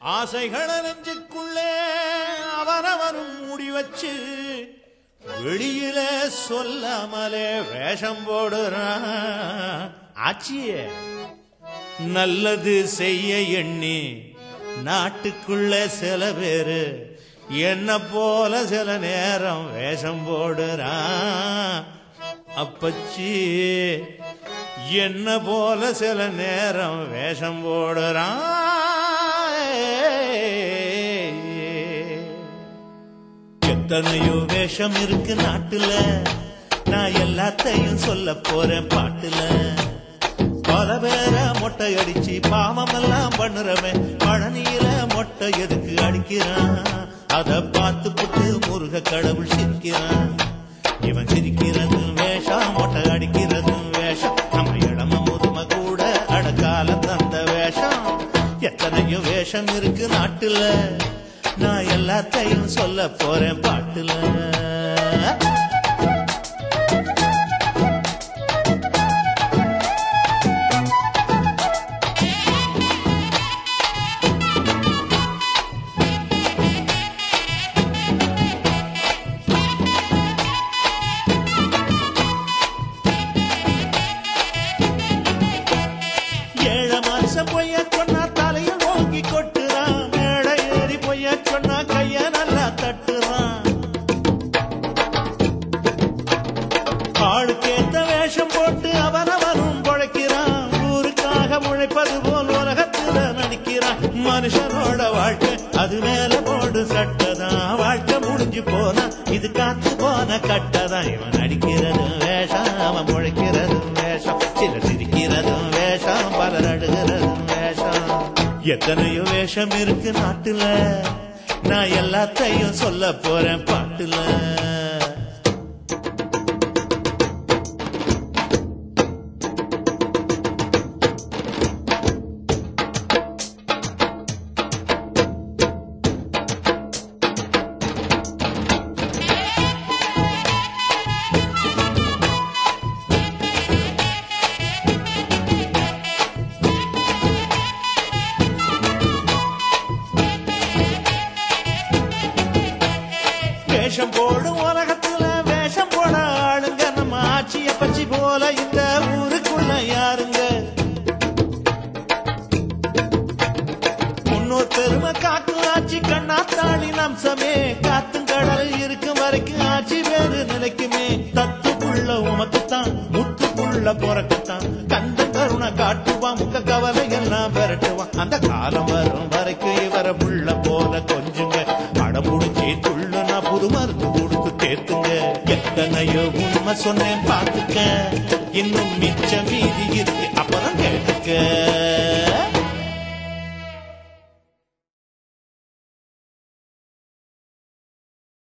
ஆசைகளை நெஞ்சுக்குள்ளே அவனவனும் மூடி வச்சு வெளியில சொல்லாமலே வேஷம் போடுறான் ஆச்சியே நல்லது செய்ய எண்ணி நாட்டுக்குள்ள சில பேரு என்ன போல சில நேரம் வேஷம் போடுறான் அப்பச்சி என்ன போல சில நேரம் வேஷம் போடுறான் எத்தனையோ வேஷம் இருக்கு நாட்டுல நான் எல்லாத்தையும் சொல்ல போறேன் பாட்டுல பல பேர மொட்டை அடிச்சு பாவம் எல்லாம் பண்ணுறவன் பழனியில மொட்டை எதுக்கு அடிக்கிறான் அத பார்த்து புட்டு முருக கடவுள் சிரிக்கிறான் இவன் சிரிக்கிறது வேஷம் மொட்டை அடிக்கிறது வேஷம் நம்ம இளம முதும கூட அடக்கால தந்த வேஷம் எத்தனையோ வேஷம் இருக்கு நாட்டுல நான் எல்லாத்தையும் சொல்ல போறேன் பாட்டுல ஏழை மாசம் பொய்ய சொன்னா தலையில் ஓங்கி கொட்டுறான் மேடை ஏறி பொய்ய சொன்னா கைய நல்லா தட்டுறான் ஆளுக்கேத்த வேஷம் போட்டு அவனவனும் பொழைக்கிறான் ஊருக்காக உழைப்பது போல் உலகத்துல நடிக்கிறான் மனுஷனோட வாழ்க்கை அது மேல போடு சட்டதான் வாழ்க்கை முடிஞ்சு போனா இது காத்து போன கட்டதான் இவன் நடிக்கிறது வேஷம் அவன் முழைக்கிறது வேஷம் சிலர் சிரிக்கிறதும் வேஷம் பலர் அடுகிறதும் வேஷம் எத்தனையோ வேஷம் இருக்கு நாட்டுல நான் எல்லாத்தையும் சொல்ல போறேன் பாட்டுல வேஷம் போடும் உலகத்துல வேஷம் போட ஆளுங்க நம்ம ஆட்சிய பச்சி போல இந்த ஊருக்குள்ள யாருங்க முன்னோர் பெருமை காக்கும் ஆட்சி கண்ணாத்தாளின் அம்சமே காத்தும் கடல் இருக்கும் வரைக்கும் ஆட்சி வேறு நிலைக்குமே தத்துக்குள்ள உமக்குத்தான் முத்துக்குள்ள பிறக்குத்தான் கந்த கருணை காட்டுவான் முக்க கவலை எல்லாம் விரட்டுவான் அந்த காலம் வரும் வரைக்கும் இவர புள்ள போல கொஞ்சுங்க படம் முடிஞ்சு துள்ளுனா புது மருந்து கொடுத்து தேத்துங்க எத்தனையோ உண்மை சொன்னேன் பார்த்துக்க இன்னும் மிச்சம் மீதி இருக்கு